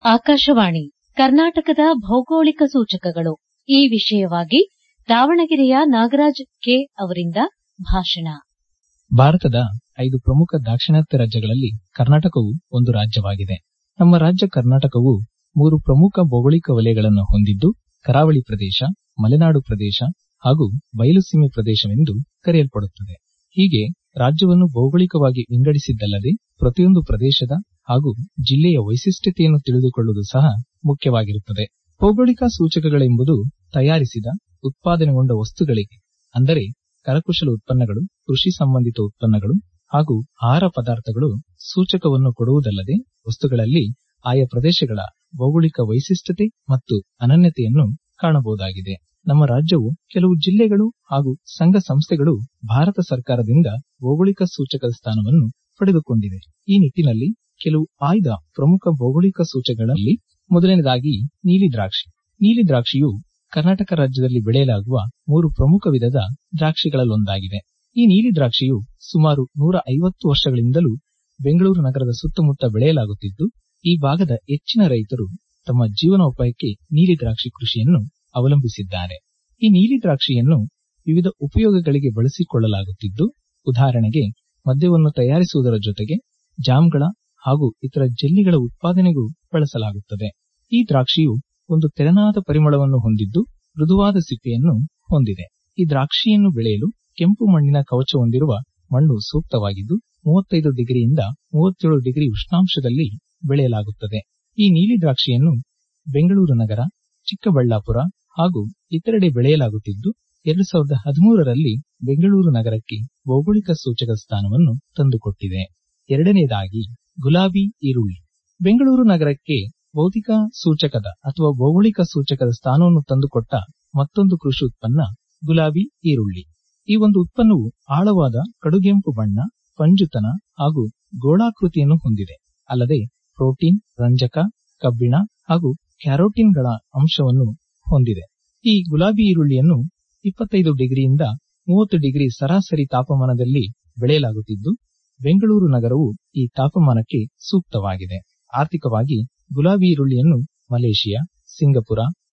ಆಕಾಶವಾಣಿ ಕರ್ನಾಟಕದ ಭೌಗೋಳಿಕ ಸೂಚಕಗಳು ಈ ವಿಷಯವಾಗಿ ದಾವಣಗೆರೆಯ ನಾಗರಾಜ್ ಕೆ ಅವರಿಂದ ಭಾಷಣ ಭಾರತದ ಐದು ಪ್ರಮುಖ ದಾಕ್ಷಿಣಾತ್ಯ ರಾಜ್ಯಗಳಲ್ಲಿ ಕರ್ನಾಟಕವು ಒಂದು ರಾಜ್ಯವಾಗಿದೆ ನಮ್ಮ ರಾಜ್ಯ ಕರ್ನಾಟಕವು ಮೂರು ಪ್ರಮುಖ ಭೌಗೋಳಿಕ ವಲಯಗಳನ್ನು ಹೊಂದಿದ್ದು ಕರಾವಳಿ ಪ್ರದೇಶ ಮಲೆನಾಡು ಪ್ರದೇಶ ಹಾಗೂ ಬಯಲುಸೀಮೆ ಪ್ರದೇಶವೆಂದು ಕರೆಯಲ್ಪಡುತ್ತದೆ ಹೀಗೆ ರಾಜ್ಯವನ್ನು ಭೌಗೋಳಿಕವಾಗಿ ವಿಂಗಡಿಸಿದ್ದಲ್ಲದೆ ಪ್ರತಿಯೊಂದು ಪ್ರದೇಶದ ಹಾಗೂ ಜಿಲ್ಲೆಯ ವೈಶಿಷ್ಟ್ಯತೆಯನ್ನು ತಿಳಿದುಕೊಳ್ಳುವುದು ಸಹ ಮುಖ್ಯವಾಗಿರುತ್ತದೆ ಭೌಗೋಳಿಕ ಸೂಚಕಗಳೆಂಬುದು ತಯಾರಿಸಿದ ಉತ್ಪಾದನೆಗೊಂಡ ವಸ್ತುಗಳಿಗೆ ಅಂದರೆ ಕರಕುಶಲ ಉತ್ಪನ್ನಗಳು ಕೃಷಿ ಸಂಬಂಧಿತ ಉತ್ಪನ್ನಗಳು ಹಾಗೂ ಆಹಾರ ಪದಾರ್ಥಗಳು ಸೂಚಕವನ್ನು ಕೊಡುವುದಲ್ಲದೆ ವಸ್ತುಗಳಲ್ಲಿ ಆಯಾ ಪ್ರದೇಶಗಳ ಭೌಗೋಳಿಕ ವೈಶಿಷ್ಟ್ಯತೆ ಮತ್ತು ಅನನ್ಯತೆಯನ್ನು ಕಾಣಬಹುದಾಗಿದೆ ನಮ್ಮ ರಾಜ್ಯವು ಕೆಲವು ಜಿಲ್ಲೆಗಳು ಹಾಗೂ ಸಂಘ ಸಂಸ್ಥೆಗಳು ಭಾರತ ಸರ್ಕಾರದಿಂದ ಭೌಗೋಳಿಕ ಸೂಚಕದ ಸ್ಥಾನವನ್ನು ಪಡೆದುಕೊಂಡಿವೆ ಈ ನಿಟ್ಟಿನಲ್ಲಿ ಕೆಲವು ಆಯ್ದ ಪ್ರಮುಖ ಭೌಗೋಳಿಕ ಸೂಚಕಗಳಲ್ಲಿ ಮೊದಲನೇದಾಗಿ ನೀಲಿ ದ್ರಾಕ್ಷಿ ನೀಲಿ ದ್ರಾಕ್ಷಿಯು ಕರ್ನಾಟಕ ರಾಜ್ಯದಲ್ಲಿ ಬೆಳೆಯಲಾಗುವ ಮೂರು ಪ್ರಮುಖ ವಿಧದ ದ್ರಾಕ್ಷಿಗಳಲ್ಲೊಂದಾಗಿದೆ ಈ ನೀಲಿ ದ್ರಾಕ್ಷಿಯು ಸುಮಾರು ನೂರ ಐವತ್ತು ವರ್ಷಗಳಿಂದಲೂ ಬೆಂಗಳೂರು ನಗರದ ಸುತ್ತಮುತ್ತ ಬೆಳೆಯಲಾಗುತ್ತಿದ್ದು ಈ ಭಾಗದ ಹೆಚ್ಚಿನ ರೈತರು ತಮ್ಮ ಜೀವನೋಪಾಯಕ್ಕೆ ನೀಲಿ ದ್ರಾಕ್ಷಿ ಕೃಷಿಯನ್ನು ಅವಲಂಬಿಸಿದ್ದಾರೆ ಈ ನೀಲಿ ದ್ರಾಕ್ಷಿಯನ್ನು ವಿವಿಧ ಉಪಯೋಗಗಳಿಗೆ ಬಳಸಿಕೊಳ್ಳಲಾಗುತ್ತಿದ್ದು ಉದಾಹರಣೆಗೆ ಮದ್ಯವನ್ನು ತಯಾರಿಸುವುದರ ಜೊತೆಗೆ ಜಾಮ್ಗಳ ಹಾಗೂ ಇತರ ಜೆಲ್ಲಿಗಳ ಉತ್ಪಾದನೆಗೂ ಬಳಸಲಾಗುತ್ತದೆ ಈ ದ್ರಾಕ್ಷಿಯು ಒಂದು ತೆರನಾದ ಪರಿಮಳವನ್ನು ಹೊಂದಿದ್ದು ಮೃದುವಾದ ಸಿಪ್ಪೆಯನ್ನು ಹೊಂದಿದೆ ಈ ದ್ರಾಕ್ಷಿಯನ್ನು ಬೆಳೆಯಲು ಕೆಂಪು ಮಣ್ಣಿನ ಕವಚ ಹೊಂದಿರುವ ಮಣ್ಣು ಸೂಕ್ತವಾಗಿದ್ದು ಮೂವತ್ತೈದು ಡಿಗ್ರಿಯಿಂದ ಮೂವತ್ತೇಳು ಡಿಗ್ರಿ ಉಷ್ಣಾಂಶದಲ್ಲಿ ಬೆಳೆಯಲಾಗುತ್ತದೆ ಈ ನೀಲಿ ದ್ರಾಕ್ಷಿಯನ್ನು ಬೆಂಗಳೂರು ನಗರ ಚಿಕ್ಕಬಳ್ಳಾಪುರ ಹಾಗೂ ಇತರೆಡೆ ಬೆಳೆಯಲಾಗುತ್ತಿದ್ದು ಎರಡು ಸಾವಿರದ ಹದಿಮೂರರಲ್ಲಿ ಬೆಂಗಳೂರು ನಗರಕ್ಕೆ ಭೌಗೋಳಿಕ ಸೂಚಕ ಸ್ಥಾನವನ್ನು ತಂದುಕೊಟ್ಟಿದೆ ಎರಡನೇದಾಗಿ ಗುಲಾಬಿ ಈರುಳ್ಳಿ ಬೆಂಗಳೂರು ನಗರಕ್ಕೆ ಭೌತಿಕ ಸೂಚಕದ ಅಥವಾ ಭೌಗೋಳಿಕ ಸೂಚಕದ ಸ್ಥಾನವನ್ನು ತಂದುಕೊಟ್ಟ ಮತ್ತೊಂದು ಕೃಷಿ ಉತ್ಪನ್ನ ಗುಲಾಬಿ ಈರುಳ್ಳಿ ಈ ಒಂದು ಉತ್ಪನ್ನವು ಆಳವಾದ ಕಡುಗೆಂಪು ಬಣ್ಣ ಪಂಜುತನ ಹಾಗೂ ಗೋಳಾಕೃತಿಯನ್ನು ಹೊಂದಿದೆ ಅಲ್ಲದೆ ಪ್ರೋಟೀನ್ ರಂಜಕ ಕಬ್ಬಿಣ ಹಾಗೂ ಕ್ಯಾರೋಟಿನ್ಗಳ ಅಂಶವನ್ನು ಹೊಂದಿದೆ ಈ ಗುಲಾಬಿ ಈರುಳ್ಳಿಯನ್ನು ಇಪ್ಪತ್ತೈದು ಡಿಗ್ರಿಯಿಂದ ಮೂವತ್ತು ಡಿಗ್ರಿ ಸರಾಸರಿ ತಾಪಮಾನದಲ್ಲಿ ಬೆಳೆಯಲಾಗುತ್ತಿದ್ದು ಬೆಂಗಳೂರು ನಗರವು ಈ ತಾಪಮಾನಕ್ಕೆ ಸೂಕ್ತವಾಗಿದೆ ಆರ್ಥಿಕವಾಗಿ ಗುಲಾಬಿ ಈರುಳ್ಳಿಯನ್ನು ಮಲೇಷಿಯಾ ಸಿಂಗಪುರ